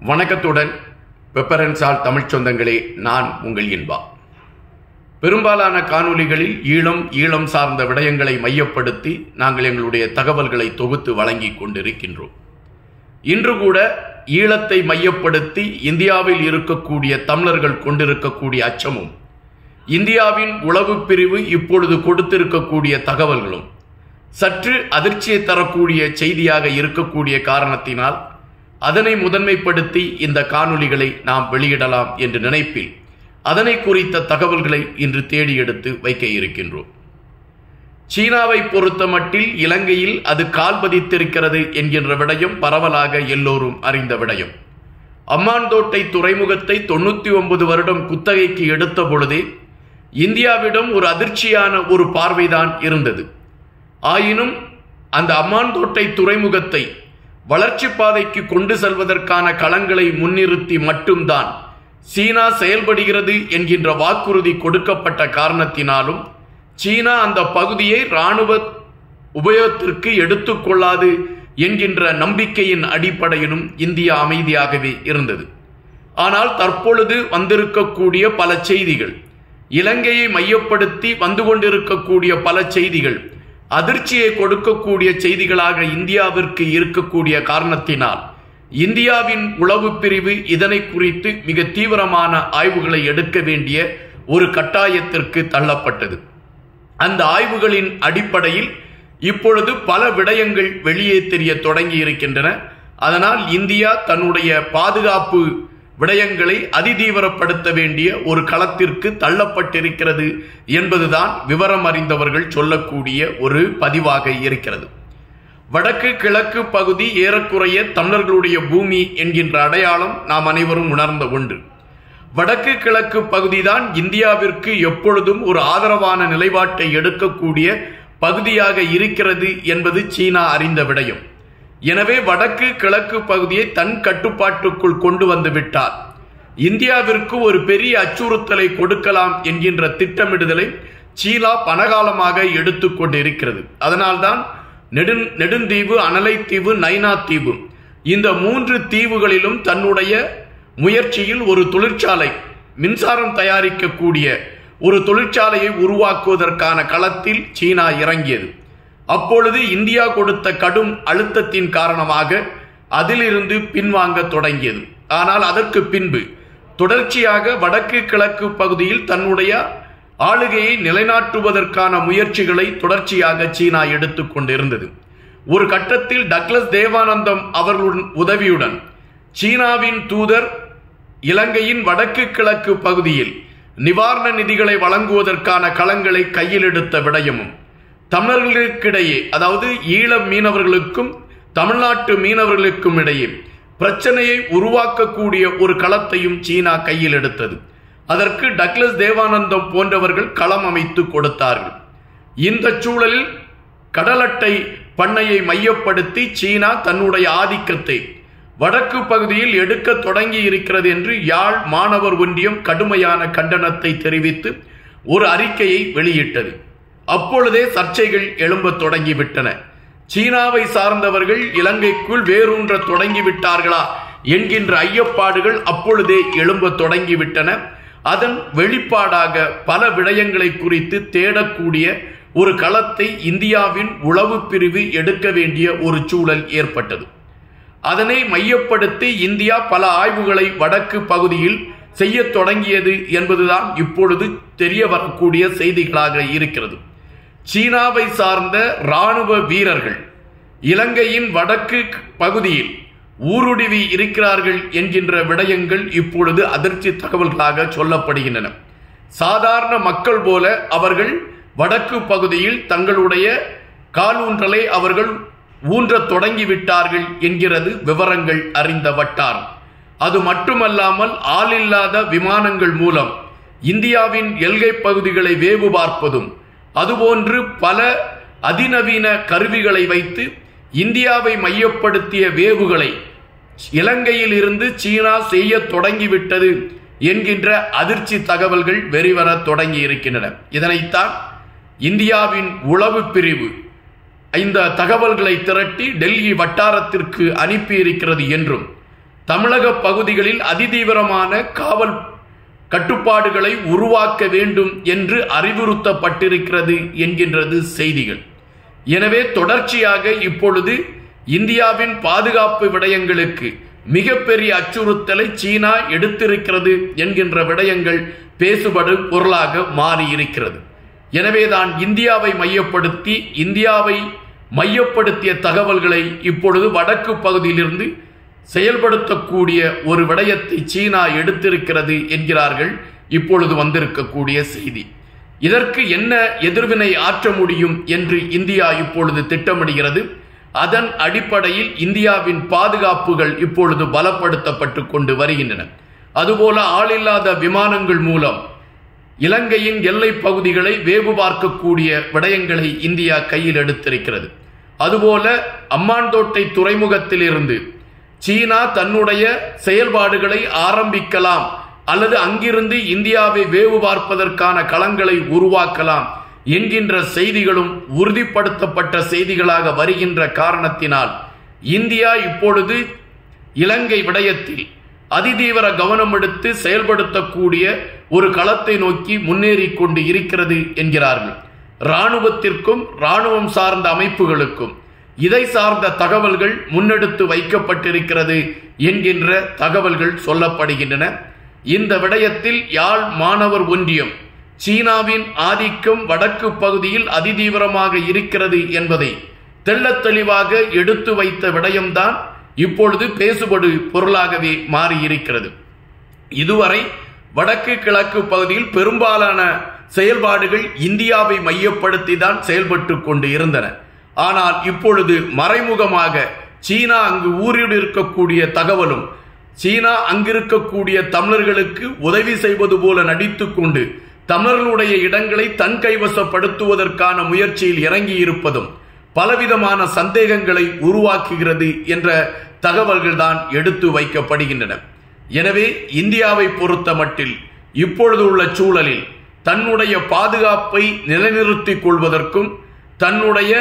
வணக்கத்துடன் பெப்பரன்சால் தமிழ்ச் சொந்தங்களே நான் உங்கள் இன்பா பெரும்பாலான காணொளிகளில் ஈழம் ஈழம் சார்ந்த விடயங்களை மையப்படுத்தி நாங்கள் எங்களுடைய தகவல்களை தொகுத்து வழங்கிக் கொண்டிருக்கின்றோம் இன்று கூட ஈழத்தை மையப்படுத்தி இந்தியாவில் இருக்கக்கூடிய தமிழர்கள் கொண்டிருக்கக்கூடிய அச்சமும் இந்தியாவின் உளவு பிரிவு இப்பொழுது கொடுத்திருக்கக்கூடிய தகவல்களும் சற்று அதிர்ச்சியை தரக்கூடிய செய்தியாக இருக்கக்கூடிய காரணத்தினால் அதனை முதன்மைப்படுத்தி இந்த காணொளிகளை நாம் வெளியிடலாம் என்று நினைப்பில் அதனை குறித்த தகவல்களை இன்று தேடி எடுத்து வைக்க இருக்கின்றோம் சீனாவை பொறுத்தமட்டில் இலங்கையில் அது கால் பதித்திருக்கிறது என்கின்ற விடயம் பரவலாக எல்லோரும் அறிந்த விடயம் அம்மாந்தோட்டை துறைமுகத்தை தொண்ணூத்தி ஒன்பது வருடம் குத்தகைக்கு எடுத்த பொழுதே இந்தியாவிடம் ஒரு அதிர்ச்சியான ஒரு பார்வைதான் இருந்தது ஆயினும் அந்த அம்மாந்தோட்டை துறைமுகத்தை வளர்ச்சி பாதைக்கு கொண்டு செல்வதற்கான களங்களை முன்னிறுத்தி மட்டும்தான் சீனா செயல்படுகிறது என்கின்ற வாக்குறுதி கொடுக்கப்பட்ட காரணத்தினாலும் சீனா அந்த பகுதியை இராணுவ உபயோகத்திற்கு எடுத்துக்கொள்ளாது என்கின்ற நம்பிக்கையின் அடிப்படையிலும் இந்தியா அமைதியாகவே இருந்தது ஆனால் தற்பொழுது வந்திருக்கக்கூடிய பல செய்திகள் இலங்கையை மையப்படுத்தி வந்து கொண்டிருக்கக்கூடிய பல செய்திகள் அதிர்ச்சியை கொடுக்கக்கூடிய செய்திகளாக இந்தியாவிற்கு இருக்கக்கூடிய காரணத்தினால் இந்தியாவின் உளவு பிரிவு இதனை குறித்து மிக தீவிரமான ஆய்வுகளை எடுக்க வேண்டிய ஒரு கட்டாயத்திற்கு தள்ளப்பட்டது அந்த ஆய்வுகளின் அடிப்படையில் இப்பொழுது பல விடயங்கள் வெளியே தெரிய தொடங்கி இருக்கின்றன அதனால் இந்தியா தன்னுடைய பாதுகாப்பு விடயங்களை அதிதீவிரப்படுத்த வேண்டிய ஒரு களத்திற்கு தள்ளப்பட்டிருக்கிறது என்பதுதான் விவரம் அறிந்தவர்கள் சொல்லக்கூடிய ஒரு பதிவாக இருக்கிறது வடக்கு கிழக்கு பகுதி ஏறக்குறைய தமிழர்களுடைய பூமி என்கின்ற அடையாளம் நாம் அனைவரும் உணர்ந்த ஒன்று வடக்கு கிழக்கு பகுதிதான் இந்தியாவிற்கு எப்பொழுதும் ஒரு ஆதரவான நிலைப்பாட்டை எடுக்கக்கூடிய பகுதியாக இருக்கிறது என்பது சீனா அறிந்த விடயம் எனவே வடக்கு கிழக்கு பகுதியை தன் கட்டுப்பாட்டுக்குள் கொண்டு வந்து விட்டார் இந்தியாவிற்கு ஒரு பெரிய அச்சுறுத்தலை கொடுக்கலாம் என்கின்ற திட்டமிடுதலை சீனா பனகாலமாக எடுத்துக்கொண்டு இருக்கிறது அதனால்தான் நெடு நெடுந்தீவு அனலைத்தீவு நைனா தீவு இந்த மூன்று தீவுகளிலும் தன்னுடைய முயற்சியில் ஒரு தொழிற்சாலை மின்சாரம் தயாரிக்கக்கூடிய ஒரு தொழிற்சாலையை உருவாக்குவதற்கான களத்தில் சீனா இறங்கியது அப்பொழுது இந்தியா கொடுத்த கடும் அழுத்தத்தின் காரணமாக அதிலிருந்து பின்வாங்க தொடங்கியது ஆனால் அதற்கு பின்பு தொடர்ச்சியாக வடக்கு கிழக்கு பகுதியில் தன்னுடைய ஆளுகையை நிலைநாட்டுவதற்கான முயற்சிகளை தொடர்ச்சியாக சீனா எடுத்துக்கொண்டிருந்தது ஒரு கட்டத்தில் டக்ளஸ் தேவானந்தம் அவர்களுடன் உதவியுடன் சீனாவின் தூதர் இலங்கையின் வடக்கு கிழக்கு பகுதியில் நிவாரண நிதிகளை வழங்குவதற்கான களங்களை கையில் எடுத்த விடயமும் தமிழர்களுக்கிடையே அதாவது ஈழ மீனவர்களுக்கும் தமிழ்நாட்டு மீனவர்களுக்கும் இடையே பிரச்சனையை உருவாக்கக்கூடிய ஒரு களத்தையும் சீனா கையில் எடுத்தது அதற்கு டக்ளஸ் தேவானந்தம் போன்றவர்கள் களம் அமைத்து கொடுத்தார்கள் இந்த சூழலில் கடல் அட்டை பண்ணையை மையப்படுத்தி சீனா தன்னுடைய ஆதிக்கத்தை வடக்கு பகுதியில் எடுக்க தொடங்கி இருக்கிறது என்று யாழ் மாணவர் ஒன்றியம் கடுமையான கண்டனத்தை தெரிவித்து ஒரு அறிக்கையை வெளியிட்டது அப்பொழுதே சர்ச்சைகள் எழும்ப தொடங்கிவிட்டன சீனாவை சார்ந்தவர்கள் இலங்கைக்குள் வேரூன்ற தொடங்கிவிட்டார்களா என்கின்ற ஐயப்பாடுகள் அப்பொழுதே எழும்ப தொடங்கிவிட்டன அதன் வெளிப்பாடாக பல விடயங்களை குறித்து தேடக்கூடிய ஒரு களத்தை இந்தியாவின் உளவு பிரிவு எடுக்க வேண்டிய ஒரு சூழல் ஏற்பட்டது அதனை மையப்படுத்தி இந்தியா பல ஆய்வுகளை வடக்கு பகுதியில் செய்ய தொடங்கியது என்பதுதான் இப்பொழுது தெரிய வரக்கூடிய செய்திகளாக இருக்கிறது சீனாவை சார்ந்த இராணுவ வீரர்கள் இலங்கையின் வடக்கு பகுதியில் ஊருடிவி இருக்கிறார்கள் என்கின்ற விடயங்கள் இப்பொழுது அதிர்ச்சி தகவல்களாக சொல்லப்படுகின்றன சாதாரண மக்கள் போல அவர்கள் வடக்கு பகுதியில் தங்களுடைய காலூன்றலை அவர்கள் ஊன்ற தொடங்கிவிட்டார்கள் என்கிறது விவரங்கள் அறிந்த வட்டார் அது மட்டுமல்லாமல் ஆளில்லாத விமானங்கள் மூலம் இந்தியாவின் எல்கை பகுதிகளை வேவு பார்ப்பதும் அதுபோன்று பல அதிநவீன கருவிகளை வைத்து இந்தியாவை மையப்படுத்திய வேவுகளை இலங்கையில் இருந்து சீனா செய்ய தொடங்கிவிட்டது என்கின்ற அதிர்ச்சி தகவல்கள் வெறிவர தொடங்கி இருக்கின்றன இதனைத்தான் இந்தியாவின் உளவு பிரிவு இந்த தகவல்களை திரட்டி டெல்லி வட்டாரத்திற்கு அனுப்பியிருக்கிறது என்றும் தமிழக பகுதிகளில் அதிதீவிரமான காவல் கட்டுப்பாடுகளை உருவாக்க வேண்டும் என்று அறிவுறுத்தப்பட்டிருக்கிறது என்கின்றது செய்திகள் எனவே தொடர்ச்சியாக இப்பொழுது இந்தியாவின் பாதுகாப்பு விடயங்களுக்கு மிகப்பெரிய அச்சுறுத்தலை சீனா எடுத்திருக்கிறது என்கின்ற விடயங்கள் பேசுபடும் பொருளாக மாறியிருக்கிறது எனவேதான் இந்தியாவை மையப்படுத்தி இந்தியாவை மையப்படுத்திய தகவல்களை இப்பொழுது வடக்கு பகுதியிலிருந்து செயல்படுத்தக்கூடிய ஒரு விடயத்தை சீனா எடுத்திருக்கிறது என்கிறார்கள் இப்பொழுது வந்திருக்கக்கூடிய செய்தி இதற்கு என்ன எதிர்வினை ஆற்ற முடியும் என்று இந்தியா இப்பொழுது திட்டமிடுகிறது அதன் அடிப்படையில் இந்தியாவின் பாதுகாப்புகள் இப்பொழுது பலப்படுத்தப்பட்டு கொண்டு வருகின்றன அதுபோல ஆளில்லாத விமானங்கள் மூலம் இலங்கையின் எல்லை பகுதிகளை வேவு பார்க்கக்கூடிய விடயங்களை இந்தியா கையில் எடுத்திருக்கிறது அதுபோல அம்மாந்தோட்டை துறைமுகத்திலிருந்து சீனா தன்னுடைய செயல்பாடுகளை ஆரம்பிக்கலாம் அல்லது அங்கிருந்து இந்தியாவை வேவு பார்ப்பதற்கான களங்களை உருவாக்கலாம் என்கின்ற செய்திகளும் உறுதிப்படுத்தப்பட்ட செய்திகளாக வருகின்ற காரணத்தினால் இந்தியா இப்பொழுது இலங்கை விடயத்தில் அதிதீவிர கவனம் எடுத்து செயல்படுத்தக்கூடிய ஒரு களத்தை நோக்கி முன்னேறி கொண்டு இருக்கிறது என்கிறார்கள் இராணுவத்திற்கும் இராணுவம் சார்ந்த அமைப்புகளுக்கும் இதை சார்ந்த தகவல்கள் முன்னெடுத்து வைக்கப்பட்டிருக்கிறது என்கின்ற தகவல்கள் சொல்லப்படுகின்றன இந்த விடயத்தில் யாழ் மாணவர் ஒன்றியம் சீனாவின் ஆதிக்கம் வடக்கு பகுதியில் அதிதீவிரமாக இருக்கிறது என்பதை தெள்ளத் தெளிவாக எடுத்து வைத்த விடயம்தான் இப்பொழுது பேசுபடு பொருளாகவே மாறியிருக்கிறது இதுவரை வடக்கு கிழக்கு பகுதியில் பெரும்பாலான செயல்பாடுகள் இந்தியாவை மையப்படுத்தி தான் செயல்பட்டு கொண்டு இருந்தன ஆனால் இப்பொழுது மறைமுகமாக சீனா அங்கு ஊரில் இருக்கக்கூடிய தகவலும் சீனா அங்கிருக்கக்கூடிய தமிழர்களுக்கு உதவி செய்வது போல நடித்துக் கொண்டு தமிழர்களுடைய இடங்களை தன் கைவசப்படுத்துவதற்கான முயற்சியில் இறங்கி இருப்பதும் பலவிதமான சந்தேகங்களை உருவாக்குகிறது என்ற தகவல்கள் தான் எடுத்து வைக்கப்படுகின்றன எனவே இந்தியாவை பொறுத்த மட்டில் இப்பொழுது உள்ள சூழலில் தன்னுடைய பாதுகாப்பை நிலைநிறுத்திக் கொள்வதற்கும் தன்னுடைய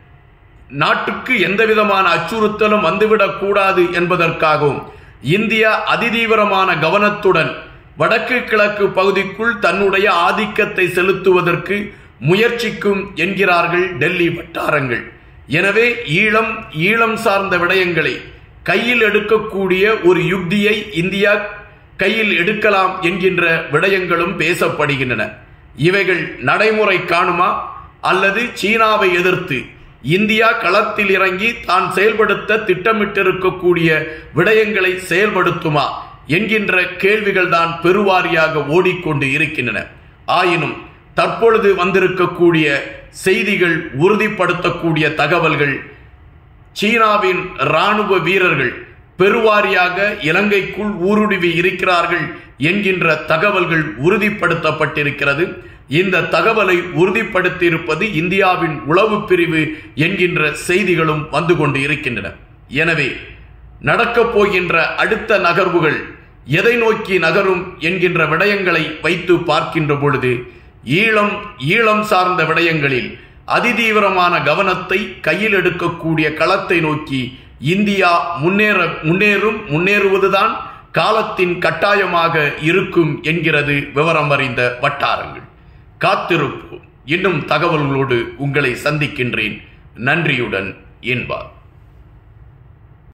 நாட்டுக்கு எந்தவிதமான அச்சுறுத்தலும் வந்துவிடக் கூடாது என்பதற்காகவும் இந்தியா அதிதீவிரமான கவனத்துடன் வடக்கு கிழக்கு பகுதிக்குள் தன்னுடைய ஆதிக்கத்தை செலுத்துவதற்கு முயற்சிக்கும் என்கிறார்கள் டெல்லி வட்டாரங்கள் எனவே ஈழம் ஈழம் சார்ந்த விடயங்களை கையில் எடுக்கக்கூடிய ஒரு யுக்தியை இந்தியா கையில் எடுக்கலாம் என்கின்ற விடயங்களும் பேசப்படுகின்றன இவைகள் நடைமுறை காணுமா அல்லது சீனாவை எதிர்த்து இந்தியா களத்தில் இறங்கி தான் செயல்படுத்த திட்டமிட்டிருக்கக்கூடிய விடயங்களை செயல்படுத்துமா என்கின்ற கேள்விகள் தான் பெருவாரியாக ஓடிக்கொண்டு இருக்கின்றன ஆயினும் தற்பொழுது வந்திருக்கக்கூடிய செய்திகள் உறுதிப்படுத்தக்கூடிய தகவல்கள் சீனாவின் இராணுவ வீரர்கள் பெருவாரியாக இலங்கைக்குள் ஊடுருவி இருக்கிறார்கள் என்கின்ற தகவல்கள் உறுதிப்படுத்தப்பட்டிருக்கிறது இந்த தகவலை உறுதிப்படுத்தியிருப்பது இந்தியாவின் உளவு பிரிவு என்கின்ற செய்திகளும் வந்து கொண்டு இருக்கின்றன எனவே நடக்கப் போகின்ற அடுத்த நகர்வுகள் எதை நோக்கி நகரும் என்கின்ற விடயங்களை வைத்து பார்க்கின்ற பொழுது ஈழம் ஈழம் சார்ந்த விடயங்களில் அதிதீவிரமான கவனத்தை கையில் எடுக்கக்கூடிய களத்தை நோக்கி இந்தியா முன்னேற முன்னேறும் முன்னேறுவதுதான் காலத்தின் கட்டாயமாக இருக்கும் என்கிறது விவரம் அறிந்த வட்டாரங்கள் காத்திருப்போம் இன்னும் தகவல்களோடு உங்களை சந்திக்கின்றேன் நன்றியுடன் என்பார்